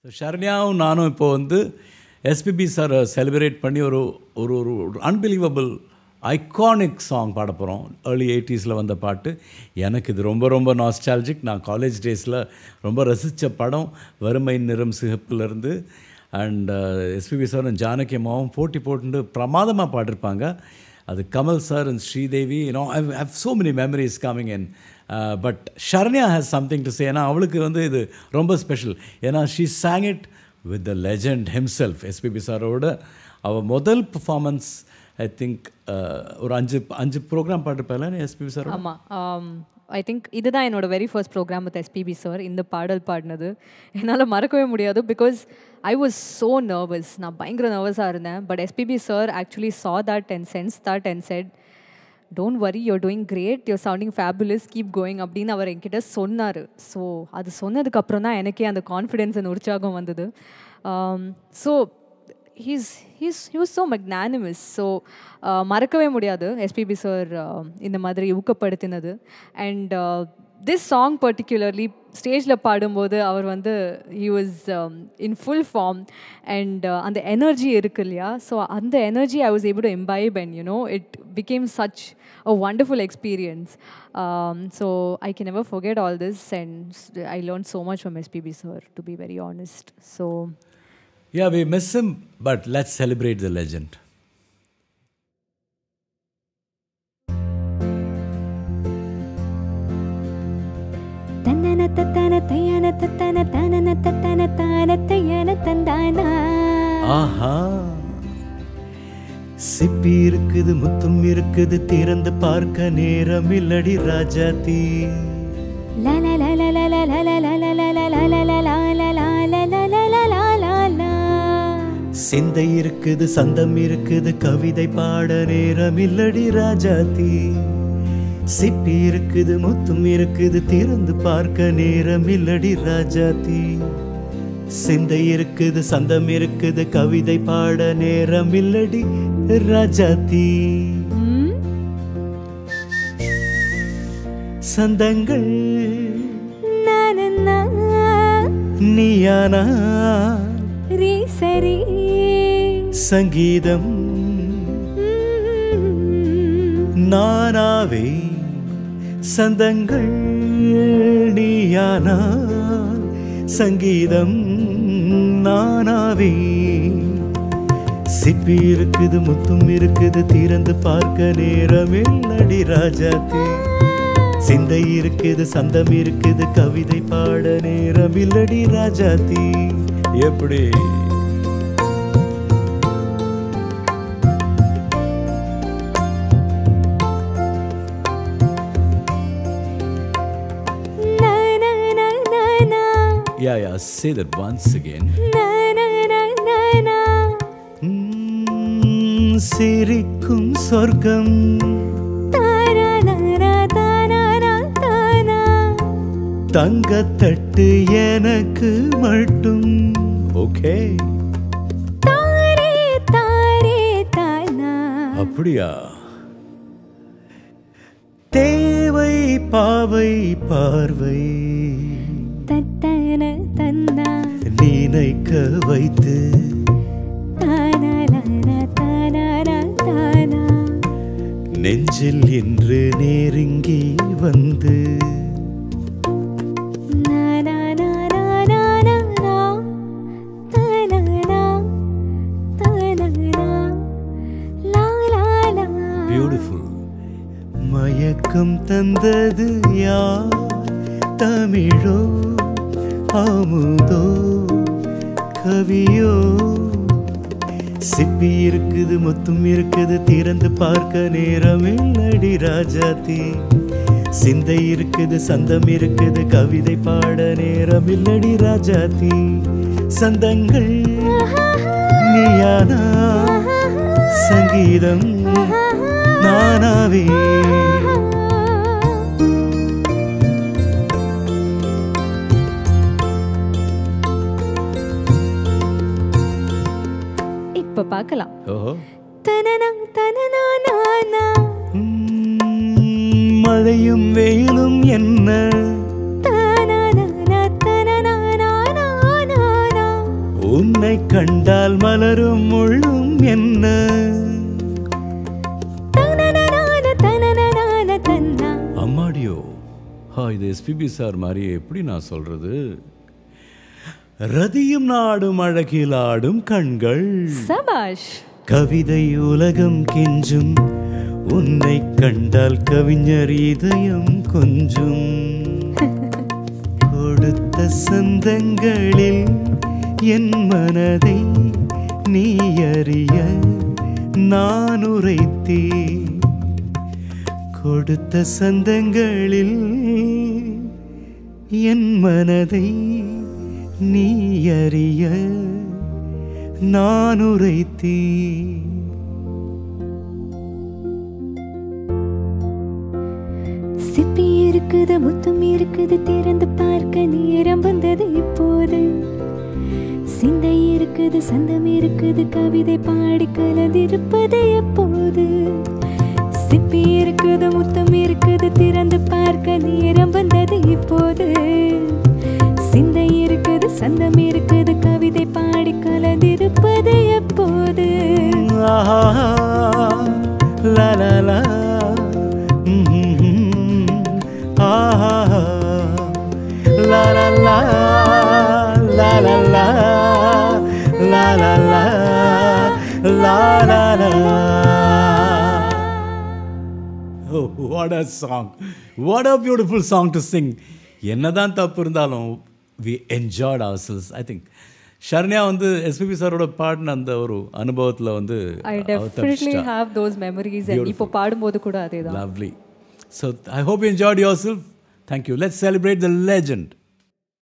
ஷரண்யாவும் நானும் இப்போ வந்து எஸ்பிபி சாரை செலிப்ரேட் பண்ணி ஒரு ஒரு ஒரு அன்பிலீவபிள் ஐகானிக் சாங் பாட போகிறோம் ஏர்லி எயிட்டிஸில் வந்த பாட்டு எனக்கு இது ரொம்ப ரொம்ப நாஸ்டாலஜிக் நான் காலேஜ் டேஸில் ரொம்ப ரசித்த படம் வறுமை நிறம் சிகப்புலேருந்து அண்ட் எஸ்பிபி சாரும் ஜானகி அம்மாவும் போட்டி போட்டு பிரமாதமாக பாடிருப்பாங்க அது Kamal sir and Sridevi you know I have so many memories coming in but Sharanya has something to say ஏன்னா அவளுக்கு வந்து இது ரொம்ப ஸ்பெஷல் ஏன்னா she sang it with the legend himself SPB சாரோட அவள் முதல் பர்ஃபார்மன்ஸ் ஐ திங்க் ஒரு அஞ்சு அஞ்சு ப்ரோக்ராம் பாட்டிருப்பேன் எஸ்பிபி சார் ஆமாம் ஐ திங்க் இதுதான் என்னோட very first program with SPB sir இந்த பாடல் பாடினது என்னால் மறக்கவே முடியாது because I was so nervous நான் பயங்கர நர்வஸாக இருந்தேன் but SPB sir actually saw that and sense that and said don't worry you're doing great you're sounding fabulous keep going அப்படின்னு அவர் என்கிட்ட சொன்னார் ஸோ அது சொன்னதுக்கப்புறம் தான் எனக்கே அந்த கான்ஃபிடென்ஸ் அண்ட் உற்சாகம் வந்தது so he's he's he was so magnanimous so மறக்கவே முடியாது எஸ்பிபி சார் இந்த மாதிரி ஊக்கப்படுத்தினது அண்ட் திஸ் சாங் பர்டிகுலர்லி ஸ்டேஜில் பாடும்போது அவர் வந்து he was in full form and அந்த எனர்ஜி இருக்கு இல்லையா ஸோ அந்த energy I was able to imbibe and you know it became such a wonderful experience so I can never forget all this and I learn so much from SPB sir to be very honest so Yeah, we miss him, but let's celebrate the legend. தன்னன தத்தன தையன தத்தன தனன தத்தன தான தையன தந்தானா ஆஹா சிப்பி இருக்குது முத்தும் இருக்குது திறந்து பார்க்க நேரம் இல்லடி ராஜாத்தி லல லல லல லல லல லல லல லல லல லல லல லல சிந்தை இருக்குது சந்தம் இருக்குது கவிதை பாட நேரம் இல்லடி ராஜாத்தி சிப்பி இருக்குது முத்தும் இருக்குது திறந்து பார்க்க நேரம் இல்லடி ராஜாத்தி சிந்தை இருக்குது சந்தம் இருக்குது கவிதை பாட நேரம் இல்லடி ராஜாத்தி சந்தங்கள் நானன்னா நீயானா ரீ சரி சங்கீதம் நானாவே சந்தங்கள் நீயானால் சங்கீதம் நானாவே சிப்பி இருக்குது முத்தும் இருக்குது திறந்து பார்க்க நேரம் இல்லடி ராஜாத்தே சிந்தை இருக்குது சந்தம் இருக்குது கவிதை பாட நேரம் இல்லடி ராஜாத்தி எப்படி na na na na na Yeah, yeah, say that once again. na na na na na ம், சிரிக்கும் சொர்க்கம் தாரா நாரா தாரா தானா தங்கத்தட்டு எனக்கு மட்டும் ஓகே தாரே தாரே தானா அப்படியா தேவை பாவை பார்வை தத்தன தன்னா நினைக்க வைத்து தானா லானா தானா ரா தானா நெஞ்சில் இன்று நெருங்கி வந்து na na na na na na na தானா na தானா na லா லா லா பியூட்டிஃபுல் மயக்கம் தந்தது யார் தமிழோ அமுதோ கவியோ சிப்பி இருக்குது முத்தும் இருக்குது திறந்து பார்க்க நேரம் இல்லடி ராஜாத்தி சிந்தை இருக்குது சந்தம் இருக்குது கவிதை பாட நேரம் இல்லடி ராஜாத்தி சந்தங்கள் நீயானா சங்கீதம் நானாவே இப்போ பார்க்கலாம் ஓஹோ தனனா தனனா நானா உம், மழையும் வெயிலும் என்ன தானா நானா தனனா நானா நானா உன்னை கண்டால் மலரும் முள்ளும் என்ன தனனனான தனனனான தன்னா அம்மாடியோ ஹா இது எஸ்பிபி சார் மாதிரி எப்படி நான் சொல்றது ரதியும் நாடும் அழகில் ஆடும் கண்கள் சபாஷ் கவிதை உலகம் கெஞ்சும் உன்னை கண்டால் கவிஞர் இதயம் கொஞ்சும் கொடுத்த சந்தங்களில் என் மனதை நீ அறிய நான் உரைத்தேன் கொடுத்த சந்தங்களில் என் மனதை நீ அறிய நான் உரைத்தேன் சிப்பி இருக்குது முத்தம் இருக்குது திறந்து பார்க்க நேரம் வந்தது இப்போது சிந்தை இருக்குது சந்தம் இருக்குது கவிதை பாடி கலந்திருப்பது எப்போது சிப்பி இருக்குது முத்தம் இருக்குது திறந்து பார்க்க நேரம் வந்தது இப்போது சிந்தை இருக்குது சந்தம் இருக்குது கவிதை பாடி கலந்திருப்பது எப்போது ஆஹா, லா லா லா ம்ஹும். ஆஹா, லா லா லா லா லா லா லா லா லா லா லா லா Oh, what a song. What a beautiful song to sing. என்னதான் தப்பு இருந்தாலும் we enjoyed ourselves I think Sharanya வந்து எஸ்பிபி சாரோட பாடின அந்த ஒரு அனுபவத்தில் வந்து I definitely have those memories இப்போ பாடும்போது கூட அதே தான் lovely so I hope you enjoyed yourself thank you let's celebrate the legend